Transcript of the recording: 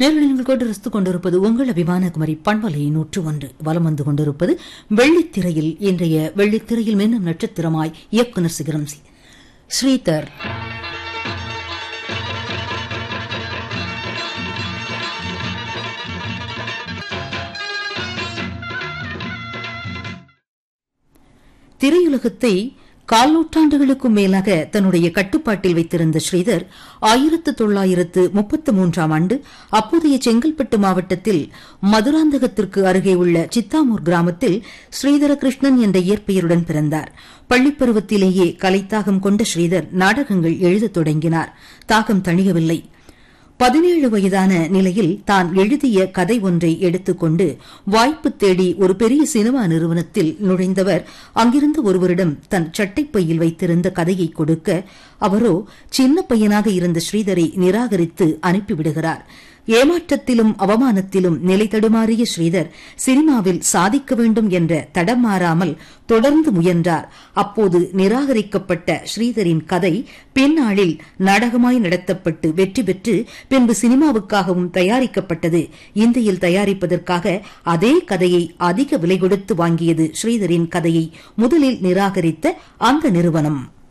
நேரில் நீங்கள் கேட்டு ரசித்துக் கொண்டிருப்பது உங்கள் அபிமான குமரி பண்பலை நூற்று ஒன்று வலம் வந்து கொண்டிருப்பது வெள்ளித்திரையில் இன்றைய வெள்ளித்திரையில் மின்னும் நட்சத்திரமாய் இயக்குனர் சிகரம் சி- ஸ்ரீதர் திரையுலகத்தை கால் நூற்றாண்டுகளுக்கும் மேலாக தன்னுடைய கட்டுப்பாட்டில் வைத்திருந்த ஸ்ரீதர் ஆயிரத்து தொள்ளாயிரத்து முப்பத்து மூன்றாம் ஆண்டு அப்போதைய செங்கல்பட்டு மாவட்டத்தில் மதுராந்தகத்திற்கு அருகே உள்ள சித்தாமூர் கிராமத்தில் ஸ்ரீதர கிருஷ்ணன் என்ற இயற்பெயருடன் பிறந்தார் பள்ளிப்பருவத்திலேயே கலைத்தாகம் கொண்ட ஸ்ரீதர் நாடகங்கள் எழுதத் தொடங்கினார் தாகம் தணியவில்லை பதினேழு வயதான நிலையில் தான் எழுதிய கதை ஒன்றை எடுத்துக்கொண்டு வாய்ப்பு தேடி ஒரு பெரிய சினிமா நிறுவனத்தில் நுழைந்தவர் அங்கிருந்த ஒருவரிடம் தன் சட்டைப்பையில் வைத்திருந்த கதையை கொடுக்க அவரோ சின்ன பையனாக இருந்த ஸ்ரீதரை நிராகரித்து அனுப்பிவிடுகிறார் ஏமாற்றத்திலும் அவமானத்திலும் நிலை தடுமாறிய ஸ்ரீதர் சினிமாவில் சாதிக்க வேண்டும் என்ற தடம் மாறாமல் தொடர்ந்து முயன்றார் அப்போது நிராகரிக்கப்பட்ட ஸ்ரீதரின் கதை பின்னாளில் நாடகமாய் நடத்தப்பட்டு வெற்றி பெற்று பின்பு சினிமாவுக்காகவும் தயாரிக்கப்பட்டது இந்தியில் தயாரிப்பதற்காக அதே கதையை அதிக விலை கொடுத்து வாங்கியது ஸ்ரீதரின் கதையை முதலில் நிராகரித்த அந்த நிறுவனம்